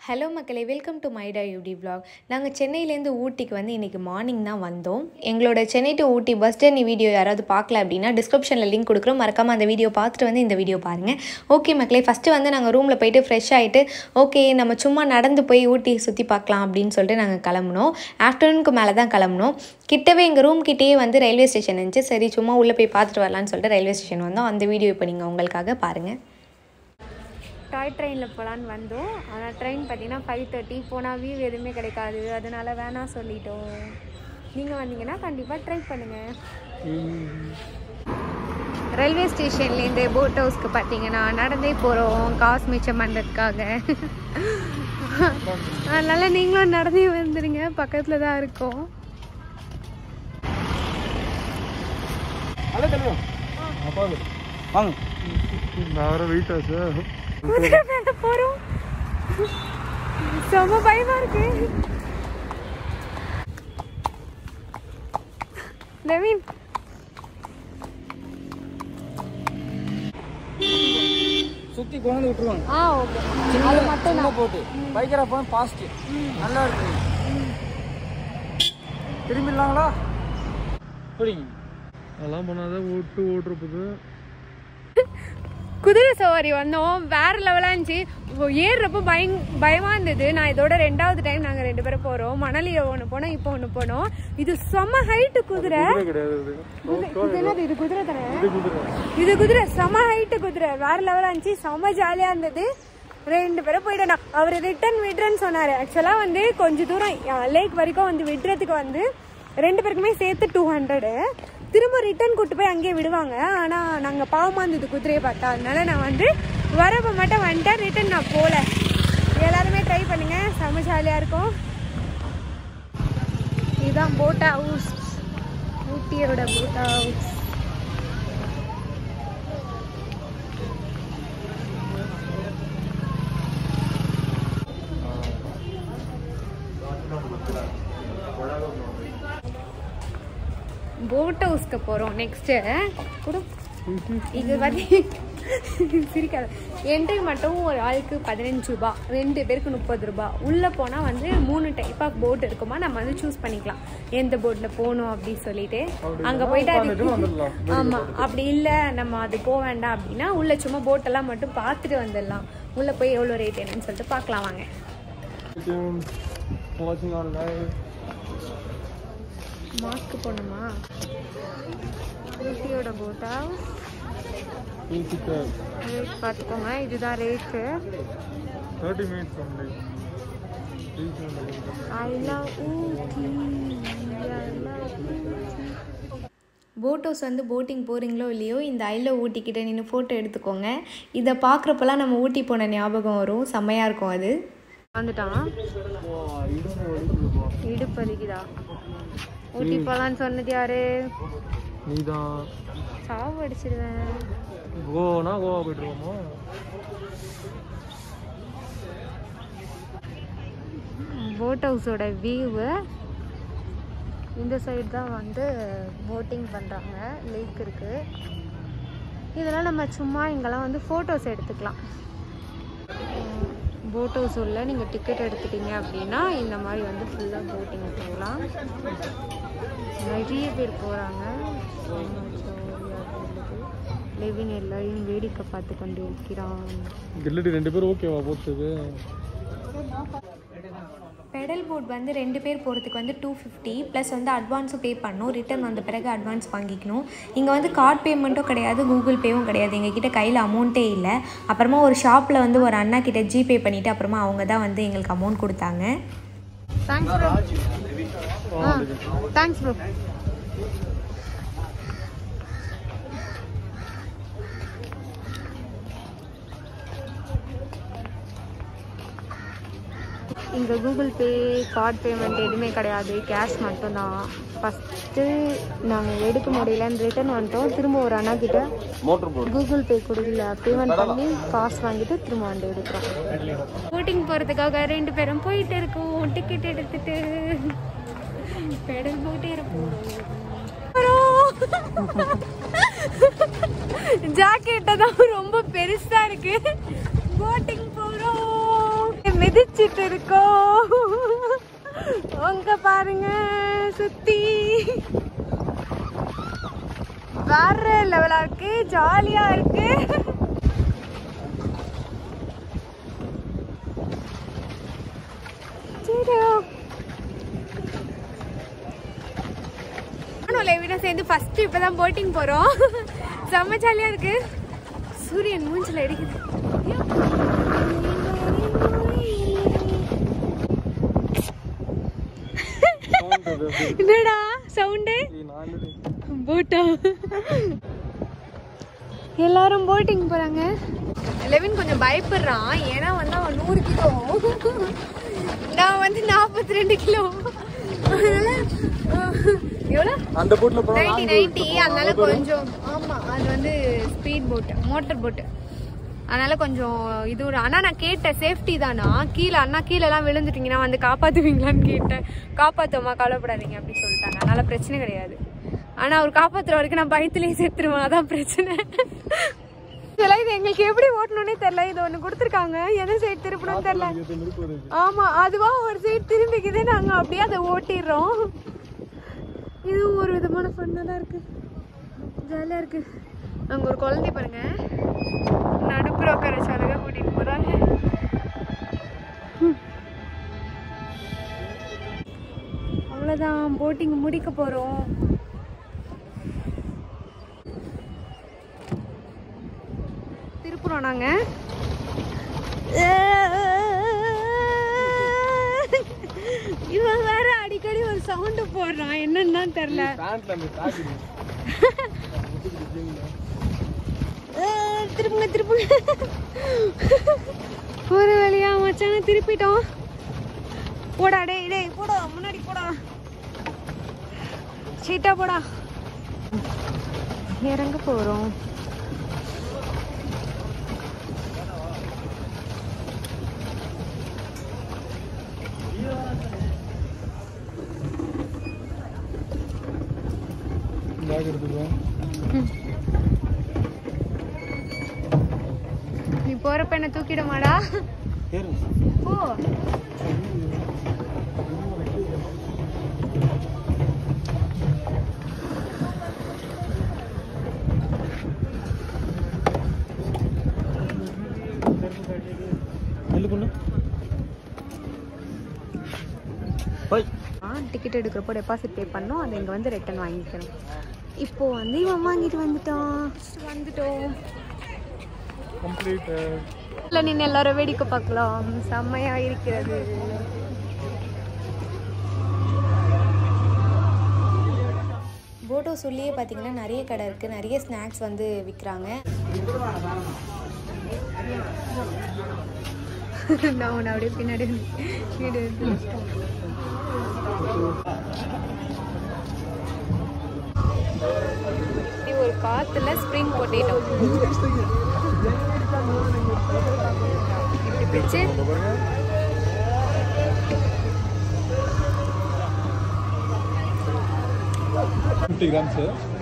Hello மக்களே welcome to மைடா யூடி vlog நாங்கள் சென்னையிலேருந்து ஊட்டிக்கு வந்து இன்றைக்கி மார்னிங் தான் வந்தோம் எங்களோட Chennai to Ooty bus journey video யாராவது பார்க்கல அப்படின்னா டிஸ்கிரிப்ஷனில் லிங்க் கொடுக்குறோம் மறக்காமல் அந்த வீடியோ பார்த்துட்டு வந்து இந்த வீடியோ பாருங்கள் ஓகே மக்களே ஃபஸ்ட்டு வந்து நாங்கள் ரூமில் போயிட்டு ஃப்ரெஷ் ஆகிட்டு ஓகே நம்ம சும்மா நடந்து போய் ஊட்டி சுற்றி பார்க்கலாம் அப்படின்னு சொல்லிட்டு நாங்கள் கிளம்புனோம் ஆஃப்டர்நூனுக்கு மேலே தான் கிளம்புனோம் கிட்டவே எங்கள் ரூம் கிட்டேயே வந்து ரயில்வே ஸ்டேஷன் இருந்துச்சு சரி சும்மா உள்ளே போய் பார்த்துட்டு வரலான்னு சொல்லிட்டு ரயில்வே ஸ்டேஷன் வந்தோம் அந்த வீடியோ இப்போ நீங்கள் உங்களுக்காக பாருங்கள் டாய் ட்ரெயினில் போகலான்னு வந்தோம் ஆனால் ட்ரெயின் பார்த்தீங்கன்னா ஃபைவ் தேர்ட்டி போனால் வியூ எதுவுமே கிடைக்காது அதனால வேணாம் சொல்லிட்டோம் நீங்கள் வந்தீங்கன்னா கண்டிப்பாக ட்ரை பண்ணுங்கள் ரயில்வே ஸ்டேஷன்லேருந்து போட் ஹவுஸ்க்கு பார்த்தீங்கன்னா நடந்தே போகிறோம் காசு மிச்சம் பண்ணுறதுக்காக அதனால் நீங்களும் நடந்தே வந்துடுங்க பக்கத்தில் தான் இருக்கோம் வாங்க நான் வர வெயிட் ஆச்சு குதிரை மேலே போகிறோம் செம பயமா இருக்கு நவீன் சுத்தி கொண்டு விட்டுருவாங்க ஆ ஓகே சின்ன சின்ன போட்டு பைக்கரா போய் பாஸ்ட் நல்லா இருக்கு திரும்பிடலாங்களா புரியுங்க அதெல்லாம் பண்ணாதான் ஓட்டு ஓட்டுறதுக்கு குதிரை சவாரி வந்தோம் வேற லெவலாக இருந்துச்சு இப்போ ஏறுறப்போ பயங் பயமா இருந்தது நான் இதோட ரெண்டாவது டைம் நாங்கள் ரெண்டு பேரும் போகிறோம் மணலியில் ஒன்று போனோம் இப்போ ஒன்று போனோம் இது செம்ம ஹைட்டு குதிரை கிடையாது குதிரை- இது என்னது இது குதிரை தானே இது குதிரை செம ஹைட்டு குதிரை வேற லெவலாக இருந்துச்சு செம ஜாலியாக இருந்தது ரெண்டு பேரும் போயிட்டோம் அவர் ரிட்டர்ன் விடுறேன்னு சொன்னார் ஆக்சுவலாக வந்து கொஞ்சம் தூரம் லேக் வரைக்கும் வந்து விடுறதுக்கு வந்து ரெண்டு பேருக்குமே சேர்த்து டூ ஹண்ட்ரடு திரும்ப ரிட்டர்ன் கூட்டு போய் அங்கேயே விடுவாங்க ஆனால் நாங்கள் பாவமாக இருந்தது குதிரையை பார்த்தா அதனால நான் வந்து வரப்போ மட்டும் வந்துட்டேன் ரிட்டர்ன் நான் போகல எல்லாருமே ட்ரை பண்ணுங்க செம ஜாலியாக இருக்கும் இதுதான் போட் ஹவுஸ் ஊட்டியோட போட் ஹவுஸ் போட் ஹவுஸ்க்கு போகிறோம் நெக்ஸ்ட்டு கூட இது வந்து சிரிக்காத என்ட்ரி மட்டும் ஒரு ஆளுக்கு பதினஞ்சு ரூபா ரெண்டு பேருக்கு முப்பது ரூபா உள்ளே போனால் வந்து மூணு டைப் ஆஃப் போட் இருக்குமா நம்ம வந்து சூஸ் பண்ணிக்கலாம் எந்த போட்டில் போகணும் அப்படின்னு சொல்லிட்டு அங்கே போயிட்டு அது ஆமாம் அப்படி இல்லை நம்ம அது போக வேண்டாம் அப்படின்னா உள்ளே சும்மா போட்டெல்லாம் மட்டும் பார்த்துட்டு வந்துடலாம் உள்ளே போய் எவ்வளோ ரேட் என்னன்னு சொல்லிட்டு பார்க்கலாம் வாங்க வாட்சிங் ஆன்லைன் மாஸ்க்கு போகணுமா ஊட்டியோட போட் ஹவுஸ் ரேட் பார்த்துக்கோங்க இதுதான் rate thirty minutes only I love Ooty boat house வந்து போட்டிங் போகிறீங்களோ இல்லையோ இந்த ஐல ஊட்டிக்கிட்ட நின்று ஃபோட்டோ எடுத்துக்கோங்க இதை பார்க்குறப்பெல்லாம் நம்ம ஊட்டி போன ஞாபகம் வரும் செம்மையாக இருக்கும் அது வந்துட்டான் இடுப்பு வலிக்குதா ஊட்டி போகலான்னு சொன்னது யாரு நீதான் சாவு அடிச்சிருவேன் கோவானா கோவா போயிட்டு இருக்கோமா போட் ஹவுஸோட வியூவு இந்த சைடு தான் வந்து போட்டிங் பண்ணுறாங்க லேக் இருக்குது இதெல்லாம் நம்ம சும்மா இங்கெல்லாம் வந்து ஃபோட்டோஸ் எடுத்துக்கலாம் போட் ஹவுஸ் உள்ள நீங்கள் டிக்கெட் எடுத்துட்டீங்க அப்படின்னா இந்த மாதிரி வந்து ஃபுல்லாக போட்டிங் போகலாம் நிறைய பேர் போகிறாங்க லெவின் எல்லாரையும் வேடிக்கை பார்த்து கொண்டு இருக்கிறான் கில்லடி ரெண்டு பேரும் ஓகேவா போட்டுக்கு பெடல் போட் வந்து ரெண்டு பேர் போகிறதுக்கு வந்து டூ ஃபிஃப்டி ப்ளஸ் வந்து அட்வான்ஸும் பே பண்ணணும் ரிட்டர்ன் வந்த பிறகு அட்வான்ஸ் வாங்கிக்கணும் இங்கே வந்து கார்ட் பேமெண்ட்டும் கிடையாது கூகுள் பேவும் கிடையாது எங்ககிட்ட கையில் அமௌண்ட்டே இல்லை அப்புறமா ஒரு ஷாப்பில் வந்து ஒரு அண்ணா கிட்ட ஜிபே பண்ணிவிட்டு அப்புறமா அவங்க தான் வந்து எங்களுக்கு அமௌண்ட் கொடுத்தாங்க தேங்க்ஸ் ப்ரோ ஆ தேங்க்ஸ் ப்ரோ இங்கே கூகுள் பே கார்ட் பேமெண்ட் எதுவுமே கிடையாது கேஷ் மட்டும்தான் ஃபஸ்ட்டு நாங்கள் எடுக்க முடியலன்னு ரிட்டர்ன் வந்துட்டோம் திரும்ப ஒரு அண்ணா கிட்ட மோட்டர் போட் கூகுள் பே கொடுக்கல பேமெண்ட் பண்ணி காசு வாங்கிட்டு திரும்ப வந்து எடுக்கிறோம் போட்டிங் போகிறதுக்காக ரெண்டு பேரும் போயிட்டு இருக்கோம் டிக்கெட் எடுத்துட்டு பெடல் போட்டே இருப்போம் ஜாக்கெட்டை தான் ரொம்ப பெருசா இருக்கு போட்டிங் போறோம் மிதிச்சிட்டு இருக்கோம் உங்க பாருங்க சுத்தி வேற லெவலா இருக்கு ஜாலியா இருக்கு நானும் லேவினா சேர்ந்து ஃபர்ஸ்ட் இப்பதான் போட்டிங் போறோம் செம்ம ஜாலியா இருக்கு சூரியன் மூஞ்சில அடிக்குது என்னடா சவுண்டு போட்டா எல்லாரும் போட்டிங் போறாங்க லெவின் கொஞ்சம் பயப்படுறான் ஏன்னா வந்து அவன் நூறு கிலோ நான் வந்து நாற்பத்தி ரெண்டு கிலோ அதனால எவ்வளோ அந்த போட்ல போனா நைன்டி நைன்டி அதனால கொஞ்சம் ஆமா அது வந்து ஸ்பீட் போட் மோட்டர் போட் அதனால கொஞ்சம் இது ஒரு ஆனா நான் கேட்டேன் சேஃப்டி தானா கீழே அண்ணா கீழே எல்லாம் விழுந்துட்டீங்கன்னா வந்து காப்பாத்துவீங்களான்னு கேட்டேன் காப்பாத்துவோமா கவலைப்படாதீங்க அப்படின்னு சொல்லிட்டாங்க அதனால பிரச்சனை கிடையாது ஆனா அவர் காப்பாத்துற வரைக்கும் நான் பயத்திலேயே செத்துருவேன் அதான் பிரச்சனை இதெல்லாம் இது எங்களுக்கு எப்படி ஓட்டணும்னே தெரியல இது ஒண்ணு கொடுத்துருக்காங்க எந்த சைடு திருப்பணும் தெரியல ஆமா அதுவா ஒரு சைடு திரும்பிக்குது நாங்க அப்படியே அதை ஓட்டிடுறோம் இதுவும் ஒரு விதமான ஃபன்னாக தான் இருக்கு ஜாலியாக இருக்கு அங்கே ஒரு குழந்தை பாருங்க நடுப்புற உட்கார வச்சு அழகா கூட்டிட்டு போறாங்க அவ்வளோதான் போட்டிங் முடிக்க போறோம் திருப்புறோம் நாங்க இவன் வேற அடிக்கடி ஒரு சவுண்டு போடுறான் என்னன்னு தான் தெரியல பேண்ட்ல அந்த தாக்கி அஹ், திருப்புங்க திருப்புங்க ஒரு வழியா மச்சான திருப்பிட்டோம் போடா டேய் டேய் போடா முன்னாடி போடா சீட்டா போடா இறங்க போறோம் பேக் எடுத்துக்கோ நீ போறப்ப என்ன தூக்கிட மாடா ஏறு போ நெல்லு பொண்ணு பை டிக்கெட் எடுக்கிறப்போ டெபாசிட் பே பண்ணோம் அதை இங்கே வந்து ரிட்டர்ன் வாங்கிக்கணும் இப்போ வந்து இவன் வாங்கிட்டு வந்துட்டான் வந்துட்டோம் கம்ப்ளீட் இல்லை நின்று எல்லாரும் வேடிக்கை பார்க்கலாம் செம்மையா இருக்கிறது போட்டோ சொல்லியே பார்த்தீங்கன்னா நிறைய கடை இருக்குது நிறைய ஸ்நாக்ஸ் வந்து விற்கிறாங்க நான் உன்னை அப்படியே பின்னாடி வீடு எடுத்து இப்படி ஒரு காத்துல ஸ்ப்ரிங் பொட்டேட்டோ இப்படி பிடிச்சு fifty grams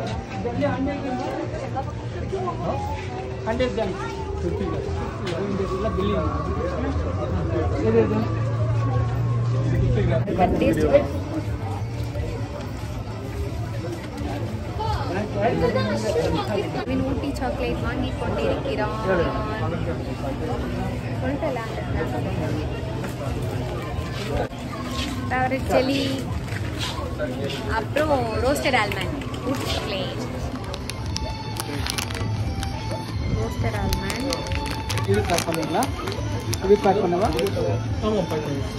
hundred grams fifty taste மீன் ஊட்டி சாக்லேட் வாங்கி கொண்டிருக்கிறான் சொல்லிட்டல ஃபேவரட் செலி அப்புறம் roasted almond Ooty chocolate roasted almond இது பேக் பண்ணீங்களா இது பேக் பண்ணவா ஆமாம் பேக் பண்ணி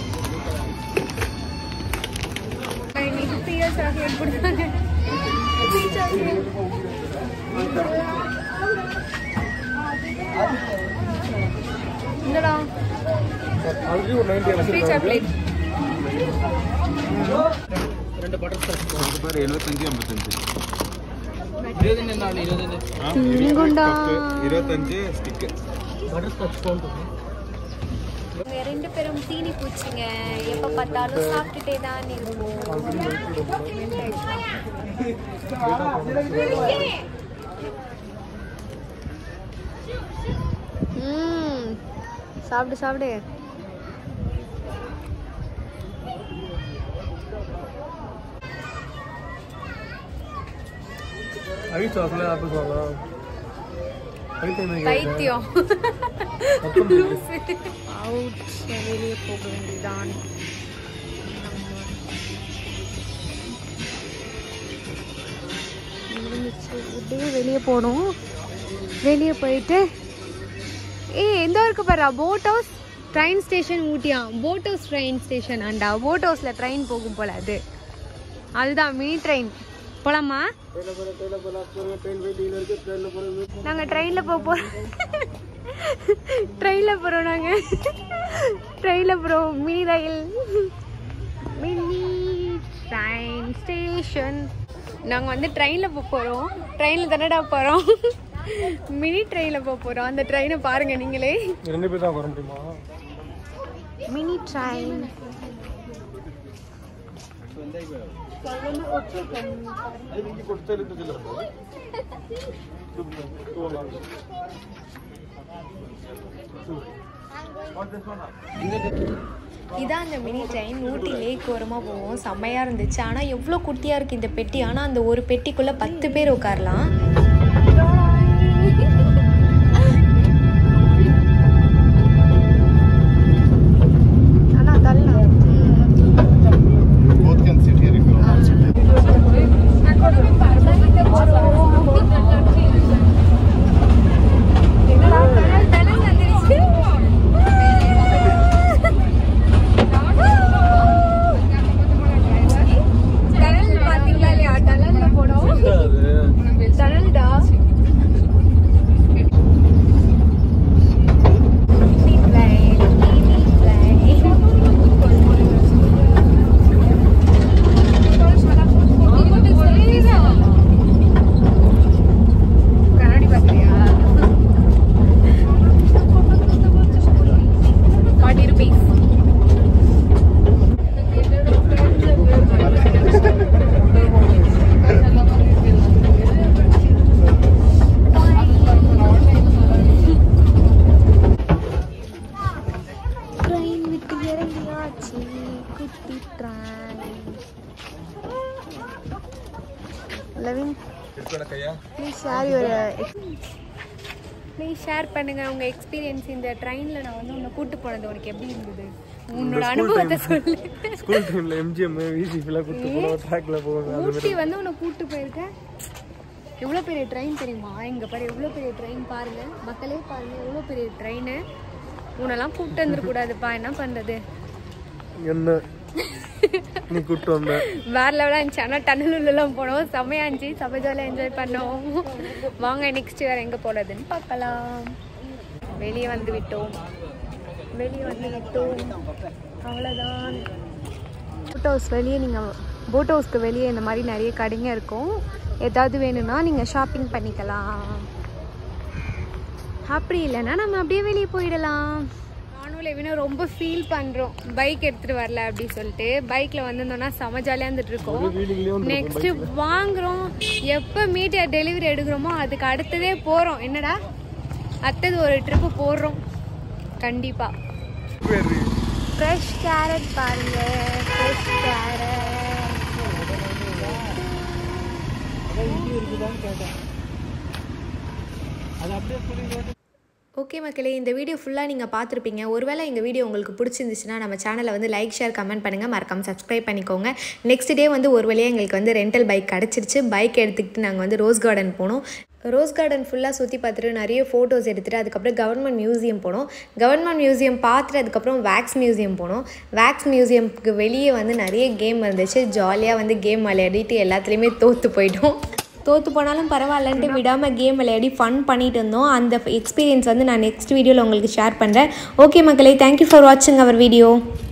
இன்னைக்கு பிரியா சாக்லேட் கொடுத்தாங்க Free chocolate. இந்தடா ஆல்ரெடி ஒரு நைன்டி ஃப்ரீ சாக்லேட் ரெண்டு பட்டர் ஸ்காட்ச் பேர் எழுபத்தஞ்சு ஐம்பத்தஞ்சு இருபத்தஞ்சு நாலு இருபத்தஞ்சு இங்குண்டா இருபத்தஞ்சு ஸ்டிக்கு பட்டர் ஸ்காட்ச் போன் இவங்க ரெண்டு பேரும் தீனி பூச்சிங்க எப்ப பார்த்தாலும் சாப்பிட்டுட்டே தான் இருக்கும் சாப்பிடு சாப்பிடு ஐஸ் சாஸ்ல ஆப்பிள் வாங்கலாம் பைத்தியம் பைத்தியம் மொத்தம் அவுட் வெளியே போக வேண்டியதான் முடிஞ்சிச்சு அப்படியே வெளியே போகணும் வெளியே போயிட்டு ஏ எந்த இருக்கு பாரு போட் ஹவுஸ் ட்ரெயின் ஸ்டேஷன் ஊட்டியா போட் ஹவுஸ் ட்ரெயின் ஸ்டேஷன் அண்டா போட் ஹவுஸில் ட்ரெயின் போகும் போல அது அதுதான் மினி ட்ரெயின் போலாமா நாங்கள் ட்ரெயினில் போக போகிறோம் ட்ரெயினில் போகிறோம் நாங்கள் ட்ரெயினில் போகிறோம் mini rail mini train station நாங்கள் வந்து ட்ரெயினில் போக போகிறோம் ட்ரெயினில் தானடா போகிறோம் மினி ட்ரெயினில் போக போகிறோம் அந்த ட்ரெயினை பாருங்கள் நீங்களே ரெண்டு பேர் தான் வர முடியுமா மினி ட்ரெயின் இதான் அந்த மினி ட்ரெயின் ஊட்டி லேக் ஓரமாக போவோம் செம்மையாக இருந்துச்சு ஆனால் எவ்வளோ குட்டியாக இருக்குது இந்த பெட்டி ஆனால் அந்த ஒரு பெட்டிக்குள்ளே பத்து பேர் உட்காரலாம் ஆனால் தள்ளலாம் Both can sit here if you want. கண்ணாடி பார்க்குறியா ஃபார்ட்டி ருபீஸ் ட்ரெயின் விட்டு இறங்கியாச்சு குட்டி ட்ரெயின் லெவின் please share your please share பண்ணுங்க உங்க எக்ஸ்பீரியன்ஸ் இந்த ட்ரெயினில் நான் வந்து உன்னை கூட்டு போனது உனக்கு எப்படி இருந்தது உன்னோட அனுபவத்தை சொல்லு ஸ்கூல் டைம்ல எம்ஜிஎம் விசிபிலாம் கொடுத்து போனோம் ட்ராக்ல போவாங்க ஊட்டி வந்து உன்னை கூட்டு போயிருக்கேன் எவ்வளோ பெரிய ட்ரெயின் தெரியுமா இங்கே பாரு எவ்வளோ பெரிய ட்ரெயின் பாருங்க மக்களே பாருங்க எவ்வளோ பெரிய ட்ரெயின் உன்னெல்லாம் கூப்பிட்டு வந்துடக்கூடாதுப்பா என்ன பண்ணுறது என்ன நீ கூட்டு வந்த வேற லெவலாக இருந்துச்சு ஆனால் டன்னலுள்ளலாம் போனோம் செம்மையா இருந்துச்சு செம்ம ஜாலியாக என்ஜாய் பண்ணோம் வாங்க நெக்ஸ்ட் வேறு எங்கே போகிறதுன்னு பார்க்கலாம் வெளியே வந்து விட்டோம் வெளியே வந்து விட்டோம் அவ்வளோதான் போட் ஹவுஸ் வெளியே நீங்கள் போட் ஹவுஸ்க்கு வெளியே இந்த மாதிரி நிறைய கடைங்க இருக்கும் ஏதாவது வேணும்னா நீங்கள் ஷாப்பிங் பண்ணிக்கலாம் அப்படி இல்லைன்னா நம்ம அப்படியே வெளியே போயிடலாம் நானும் லெவினும் ரொம்ப ஃபீல் பண்ணுறோம் பைக் எடுத்துகிட்டு வரல அப்படி சொல்லிட்டு பைக்கில் வந்திருந்தோம்னா செம ஜாலியாக இருந்துட்டு இருக்கோம் நெக்ஸ்ட் வாங்குறோம் எப்போ மீட்டர் டெலிவரி எடுக்கிறோமோ அதுக்கு அடுத்ததே போகிறோம் என்னடா அடுத்தது ஒரு ட்ரிப்பு போடுறோம் கண்டிப்பாக ஃப்ரெஷ் கேரட் பாருங்க ஃப்ரெஷ் கேரட் ஓகே மக்களே இந்த வீடியோ ஃபுல்லாக நீங்கள் பார்த்துருப்பீங்க ஒருவேளை எங்கள் வீடியோ உங்களுக்கு பிடிச்சிருந்துச்சுன்னா நம்ம சேனலை வந்து லைக் ஷேர் கமெண்ட் பண்ணுங்கள் மறக்காம சப்ஸ்கிரைப் பண்ணிக்கோங்க நெக்ஸ்ட் டே வந்து ஒரு வழியாக எங்களுக்கு வந்து ரெண்டல் பைக் கிடச்சிருச்சு பைக் எடுத்துக்கிட்டு நாங்கள் வந்து ரோஸ் கார்டன் போனோம் ரோஸ் கார்டன் ஃபுல்லாக சுற்றி பார்த்துட்டு நிறைய ஃபோட்டோஸ் எடுத்துகிட்டு அதுக்கப்புறம் கவர்மெண்ட் மியூசியம் போனோம் கவர்மெண்ட் மியூசியம் பார்த்துட்டு அதுக்கப்புறம் வேக்ஸ் மியூசியம் போனோம் வேக்ஸ் மியூசியம்க்கு வெளியே வந்து நிறைய கேம் இருந்துச்சு ஜாலியாக வந்து கேம் விளையாடிட்டு எல்லாத்துலேயுமே தோற்று போயிட்டோம் தோற்று போனாலும் பரவாயில்லன்ட்டு விடாமல் கேம் விளையாடி ஃபன் பண்ணிட்டு இருந்தோம் அந்த எக்ஸ்பீரியன்ஸ் வந்து நான் நெக்ஸ்ட் வீடியோவில் உங்களுக்கு ஷேர் பண்ணுறேன் ஓகே மக்களே தேங்க்யூ ஃபார் வாட்சிங் அவர் வீடியோ